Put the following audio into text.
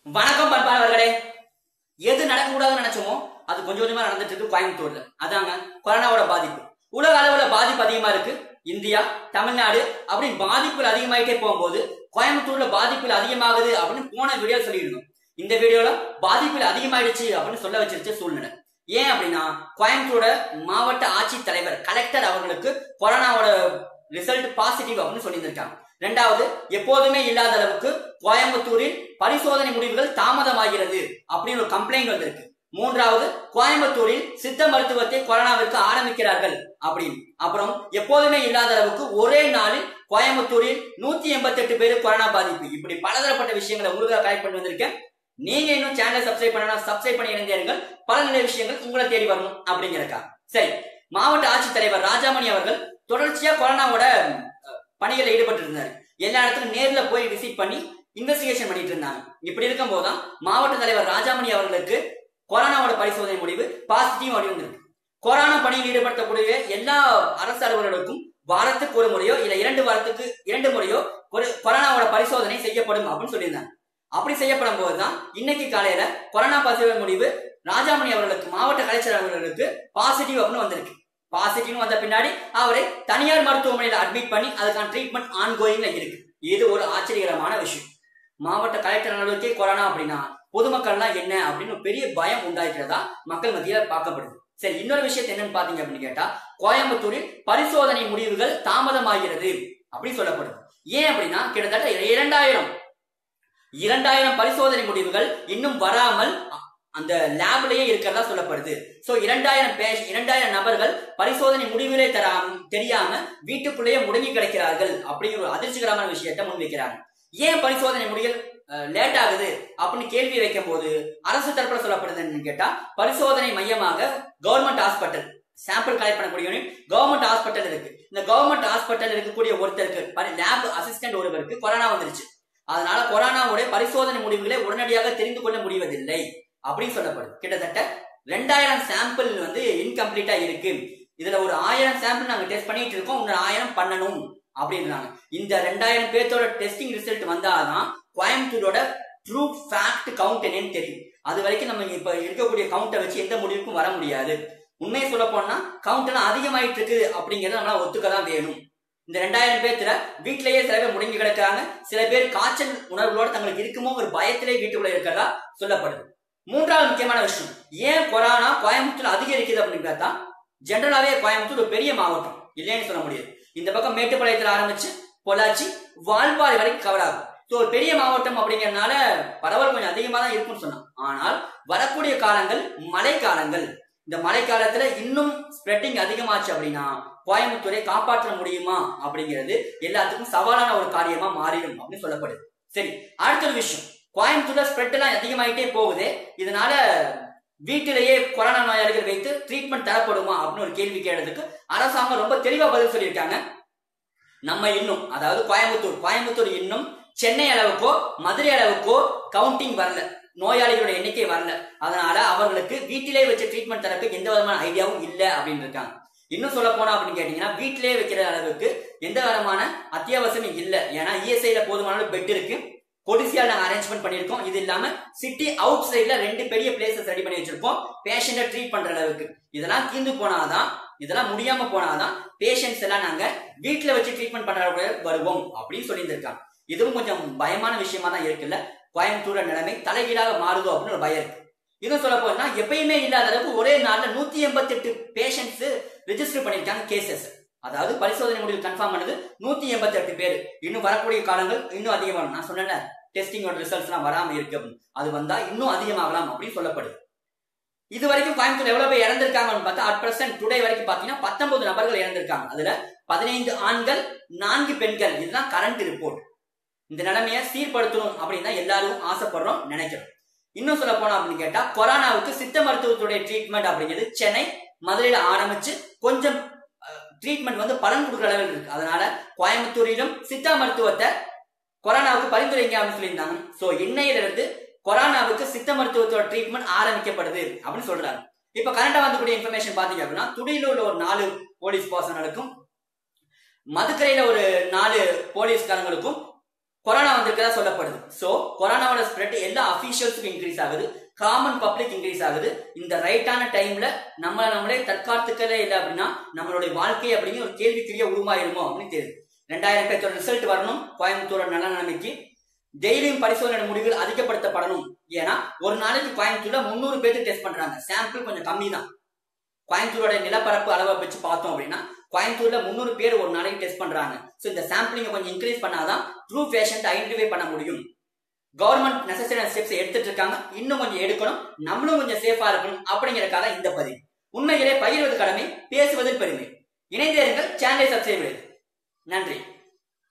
வணக்கம் பண்பாளர்களே எது நடக்கக்கூடாதுன்னு நினைச்சோமோ அது கொஞ்சம் கொஞ்சமா நடந்துட்டு இருக்கு கோயம்புத்தூர்ல அதாங்க கொரோனாவோட பாதிப்பு உலக அளவுல பாதிப்பு அதிகமா இருக்கு இந்தியா தமிழ்நாடு அப்படின்னு பாதிப்புகள் அதிகமாயிட்டே போகும்போது கோயம்புத்தூர்ல பாதிப்புகள் அதிகமாகுது அப்படின்னு போன வீடியோ சொல்லியிருந்தோம் இந்த வீடியோல பாதிப்புகள் அதிகமாயிடுச்சு அப்படின்னு சொல்ல வச்சிருச்ச சூழ்நிலை ஏன் அப்படின்னா கோயம்புத்தூரோட மாவட்ட ஆட்சித்தலைவர் கலெக்டர் அவர்களுக்கு கொரோனாவோட ரிசல்ட் பாசிட்டிவ் அப்படின்னு சொல்லியிருந்திருக்காங்க ரெண்டாவது எப்போதுமே இல்லாத அளவுக்கு கோயம்புத்தூரில் பரிசோதனை முடிவுகள் தாமதமாகிறது அப்படின்னு ஒரு கம்ப்ளைண்ட் வந்திருக்கு மூன்றாவது கோயம்புத்தூரில் சித்த மருத்துவத்தை கொரோனாவிற்கு ஆரம்பிக்கிறார்கள் அப்படின்னு அப்புறம் எப்போதுமே இல்லாத அளவுக்கு ஒரே நாளில் கோயம்புத்தூரில் நூத்தி எண்பத்தி எட்டு பேர் கொரோனா பாதிப்பு இப்படி பலதரப்பட்ட விஷயங்களை உங்களுக்காக கலெக்ட் பண்ணி வந்திருக்கேன் நீங்க இன்னும் சேனலை சப்ஸ்கிரைப் பண்ணலாம் சப்ஸ்கிரைப் பண்ணி இணைந்தீர்கள் பல நல்ல விஷயங்கள் உங்களை தேடி வரணும் அப்படிங்கிறக்கா சரி மாவட்ட ஆட்சித்தலைவர் ராஜாமணி அவர்கள் தொடர்ச்சியா கொரோனாவோட பணிகளில் ஈடுபட்டு இருந்தாரு எல்லா இடத்துக்கும் நேர்ல போய் விசிட் பண்ணி இன்வெஸ்டிகேஷன் பண்ணிட்டு இருந்தாங்க இப்படி இருக்கும் போதுதான் மாவட்ட தலைவர் ராஜாமணி அவர்களுக்கு கொரோனாவோட பரிசோதனை முடிவு பாசிட்டிவ் வந்திருக்கு கொரோனா பணியில் ஈடுபடுத்தக்கூடிய எல்லா அரசு அலுவலர்களுக்கும் வாரத்துக்கு ஒரு முறையோ இல்ல இரண்டு வாரத்துக்கு இரண்டு முறையோ ஒரு கொரோனாவோட பரிசோதனை செய்யப்படும் அப்படின்னு சொல்லியிருந்தாங்க அப்படி செய்யப்படும் போதுதான் இன்னைக்கு காலையில கொரோனா பரிசோதனை முடிவு ராஜாமணி அவர்களுக்கு மாவட்ட கலைச்சர் அவர்களுக்கு பாசிட்டிவ் அப்படின்னு வந்திருக்கு பாசிட்டிவ் வந்த பின்னாடி அவரை தனியார் மருத்துவமனையில அட்மிட் பண்ணி அதுக்கான ட்ரீட்மெண்ட் ஆன்கோயிங்ல இருக்கு இது ஒரு ஆச்சரியகரமான விஷயம் மாவட்ட கலெக்டர் அலுவலகே கொரோனா அப்படின்னா பொதுமக்கள்லாம் என்ன அப்படின்னு ஒரு பெரிய பயம் உண்டாஇருக்கிறதா மக்கள் மத்தியில பார்க்கப்படுது சரி இன்னொரு விஷயத்தை என்னன்னு பாத்தீங்க அப்படின்னு கேட்டா கோயம்புத்தூரில் பரிசோதனை முடிவுகள் தாமதமாகிறது அப்படின்னு சொல்லப்படுது ஏன் அப்படின்னா கிட்டத்தட்ட இரண்டாயிரம் இரண்டாயிரம் பரிசோதனை முடிவுகள் இன்னும் வராமல் அந்த லேப்லயே இருக்கிறதா சொல்லப்படுது சோ இரண்டாயிரம் பேஷ் இரண்டாயிரம் நபர்கள் பரிசோதனை முடிவுகளே தராம தெரியாம வீட்டுக்குள்ளேயே முடங்கி கிடக்கிறார்கள் அப்படிங்கிற ஒரு அதிர்ச்சிகரமான விஷயத்தை முன்வைக்கிறாங்க ஏன் பரிசோதனை முடிவுகள் லேட் ஆகுது அப்படின்னு கேள்வி வைக்கும் போது அரசு தரப்புல சொல்லப்படுதுன்னு கேட்டா பரிசோதனை மையமாக கவர்மெண்ட் ஹாஸ்பிட்டல் சாம்பிள் கலெக்ட் பண்ணக்கூடிய யூனிட் கவர்மெண்ட் ஹாஸ்பிட்டல் இருக்கு இந்த கவர்மெண்ட் ஹாஸ்பிட்டல் இருக்கக்கூடிய ஒருத்தருக்கு லேப் அசிஸ்டன்ட் ஒருவருக்கு கொரோனா வந்துருச்சு அதனால கொரோனாவுடைய பரிசோதனை முடிவுகளை உடனடியாக தெரிந்து கொள்ள முடிவதில்லை அப்படின்னு சொல்லப்படுது கிட்டத்தட்ட ரெண்டாயிரம் சாம்பிள் வந்து இன்கம்ப்ளீட்டா இருக்கு இதுல ஒரு ஆயிரம் சாம்பிள் நாங்க டெஸ்ட் பண்ணிட்டு இருக்கோம் இன்னொரு ஆயிரம் பண்ணணும் அப்படின்றாங்க இந்த ரெண்டாயிரம் பேர்த்தோட டெஸ்டிங் ரிசல்ட் வந்தாதான் கோயம்புத்தூரோட ட்ரூ ஃபேக்ட் கவுண்ட் என்னன்னு தெரியும் அது வரைக்கும் நம்ம இப்ப இருக்கக்கூடிய கவுண்டை வச்சு எந்த முடிவுக்கும் வர முடியாது உண்மையை சொல்ல போனா கவுண்ட் எல்லாம் அதிகமாயிட்டு இருக்குது அப்படிங்கறத நம்மளால ஒத்துக்க தான் வேணும் இந்த ரெண்டாயிரம் பேர்த்துல வீட்டிலேயே சில பேர் முடங்கி கிடக்காங்க சில பேர் காய்ச்சல் உணர்வுகளோட தங்களுக்கு இருக்குமோ ஒரு பயத்திலே வீட்டுக்குள்ள இருக்கிறதா சொல்லப்படுது மூன்றாவது முக்கியமான விஷயம் ஏன் கொரோனா கோயம்புத்தூர் அதிகரிக்குது அப்படின்னு பார்த்தா ஜென்ரலாவே கோயம்புத்தூர் ஒரு பெரிய மாவட்டம் இல்லைன்னு சொல்ல முடியாது இந்த பக்கம் மேட்டுப்பாளையத்துல ஆரம்பிச்சு பொள்ளாச்சி வால்பாறை வரைக்கும் கவர் ஆகும் ஸோ ஒரு பெரிய மாவட்டம் அப்படிங்கறதுனால பரவல் கொஞ்சம் அதிகமா தான் இருக்கும்னு சொன்னான் ஆனால் வரக்கூடிய காலங்கள் மழை காலங்கள் இந்த மழை காலத்துல இன்னும் ஸ்ப்ரெட்டிங் அதிகமாச்சு அப்படின்னா கோயம்புத்தூரை காப்பாற்ற முடியுமா அப்படிங்கிறது எல்லாத்துக்கும் சவாலான ஒரு காரியமா மாறிடும் அப்படின்னு சொல்லப்படுது சரி அடுத்த ஒரு விஷயம் கோயம்புத்தூர்ல ஸ்ப்ரெட் எல்லாம் அதிகமாயிட்டே போகுது இதனால வீட்டிலேயே கொரோனா நோயாளிகள் வைத்து ட்ரீட்மெண்ட் தரப்படுமா அப்படின்னு ஒரு கேள்வி கேட்டதுக்கு அரசாங்கம் ரொம்ப தெளிவா பதில் சொல்லியிருக்காங்க நம்ம இன்னும் அதாவது கோயம்புத்தூர் கோயம்புத்தூர் இன்னும் சென்னை அளவுக்கோ மதுரை அளவுக்கோ கவுண்டிங் வரல நோயாளிகளோட எண்ணிக்கை வரல அதனால அவர்களுக்கு வீட்டிலே வச்சு ட்ரீட்மெண்ட் தரப்பு எந்த விதமான ஐடியாவும் இல்லை அப்படின்னு இருக்காங்க இன்னும் சொல்ல போனா அப்படின்னு கேட்டீங்கன்னா வீட்டிலே வைக்கிற அளவுக்கு எந்த விதமான அத்தியாவசியமும் இல்லை ஏன்னா இஎஸ்ஐல போதுமான பெட் இருக்கு கொடிசியால் நாங்க அரேஞ்ச்மெண்ட் பண்ணிருக்கோம் இது இல்லாம சிட்டி அவுட் சைட்ல ரெண்டு பெரிய பிளேசஸ் ரெடி பண்ணி வச்சிருக்கோம் பேஷண்ட ட்ரீட் பண்ற அளவுக்கு இதெல்லாம் தீர்ந்து போனாதான் இதெல்லாம் முடியாம போனாதான் பேஷண்ட்ஸ் எல்லாம் நாங்க வீட்டுல வச்சு ட்ரீட்மெண்ட் பண்ற வருவோம் அப்படின்னு சொல்லியிருந்திருக்காங்க இதுவும் கொஞ்சம் பயமான விஷயமா தான் இருக்குல்ல கோயம்புத்தூர் நிலைமை தலைகீழாக மாறுதோ அப்படின்னு ஒரு பயம் இருக்கு இன்னும் சொல்ல போனா எப்பயுமே இல்லாத அளவுக்கு ஒரே நாள்ல நூத்தி எண்பத்தி எட்டு பேஷண்ட்ஸ் ரெஜிஸ்டர் பண்ணிருக்காங்க கேசஸ் அதாவது பரிசோதனை முடிவு கன்ஃபார்ம் பண்ணது நூத்தி எண்பத்தி எட்டு பேர் இன்னும் வரக்கூடிய காலங்கள் இன்னும் அதிகமாகும் நான் சொன்னேன்ல டெஸ்டிங்கோட ரிசல்ட்ஸ் எல்லாம் வராம இருக்கு அது வந்தா இன்னும் அதிகமாகலாம் அப்படின்னு சொல்லப்படுது இது வரைக்கும் கோயம்புத்தூர் எவ்வளவு பேர் இறந்திருக்காங்கன்னு பார்த்தா அட் பிரசன்ட் டுடே வரைக்கும் பாத்தீங்கன்னா பத்தொன்பது நபர்கள் இறந்திருக்காங்க அதுல பதினைந்து ஆண்கள் நான்கு பெண்கள் இதுதான் கரண்ட் ரிப்போர்ட் இந்த நிலைமையை சீர்படுத்தணும் அப்படின்னு தான் எல்லாரும் ஆசைப்படுறோம் நினைக்கிறோம் இன்னும் சொல்ல போனோம் அப்படின்னு கேட்டா கொரோனாவுக்கு சித்த மருத்துவத்துடைய ட்ரீட்மெண்ட் அப்படிங்கிறது சென்னை மதுரையில ஆரம்பிச்சு கொஞ்சம் ட்ரீட்மெண்ட் வந்து பலன் கொடுக்குற அளவில் இருக்கு அதனால கோயம்புத்தூரிலும் சித்தா மருத்துவத்தை கொரோனாவுக்கு பரிந்துரைங்க அப்படின்னு சொல்லியிருந்தாங்க சோ இன்னையிலிருந்து கொரோனாவுக்கு சித்த மருத்துவத்தோட ட்ரீட்மெண்ட் ஆரம்பிக்கப்படுது அப்படின்னு சொல்றாங்க இப்ப கரண்டா வந்துக்கூடிய இன்ஃபர்மேஷன் பாத்தீங்க அப்படின்னா துடியிலூர்ல ஒரு நாலு போலீஸ் பர்சனலுக்கும் மதுக்கரையில ஒரு நாலு போலீஸ்காரங்களுக்கும் கொரோனா வந்திருக்கதா சொல்லப்படுது சோ கொரோனாவோட ஸ்ப்ரெட் எல்லா அபிஷியல்ஸுக்கும் இன்க்ரீஸ் ஆகுது காமன் பப்ளிக் இன்க்ரீஸ் ஆகுது இந்த ரைட்டான டைம்ல நம்மள நம்மளே தற்காத்துக்கவே இல்லை அப்படின்னா நம்மளுடைய வாழ்க்கை அப்படிங்கிற ஒரு கேள்விக்குரிய உருமாயிருமோ அப்படின்னு தெரியுது ரெண்டாயிரம் பேர்த்தோட ரிசல்ட் வரணும் கோயம்புத்தூரோட நல்ல நிலைமைக்கு டெய்லியும் பரிசோதனை முடிவுகள் அதிகப்படுத்தப்படணும் ஏன்னா ஒரு நாளைக்கு கோயம்புத்தூர்ல முந்நூறு பேருக்கு டெஸ்ட் பண்றாங்க சாம்பிள் கொஞ்சம் கம்மி தான் கோயம்புத்தூரோட நிலப்பரப்பு அளவை வச்சு பார்த்தோம் அப்படின்னா கோயம்புத்தூர்ல முந்நூறு பேர் ஒரு நாளைக்கு டெஸ்ட் பண்றாங்க ஸோ இந்த சாம்பிளிங்க கொஞ்சம் இன்க்ரீஸ் பண்ணாதான் ட்ரூ பேஷண்ட் ஐடென்டிஃபை பண்ண முடியும் கவர்மெண்ட் நெசசரியான ஸ்டெப்ஸ் எடுத்துட்டு இருக்காங்க இன்னும் கொஞ்சம் எடுக்கணும் நம்மளும் கொஞ்சம் சேஃபா இருக்கணும் அப்படிங்கறக்காக இந்த பதிவு உண்மையிலே பகிர்வது கடமை பேசுவதில் பெருமை இணைந்தே இருங்கள் சேனலை சப்ஸ்கிரைப் நன்றி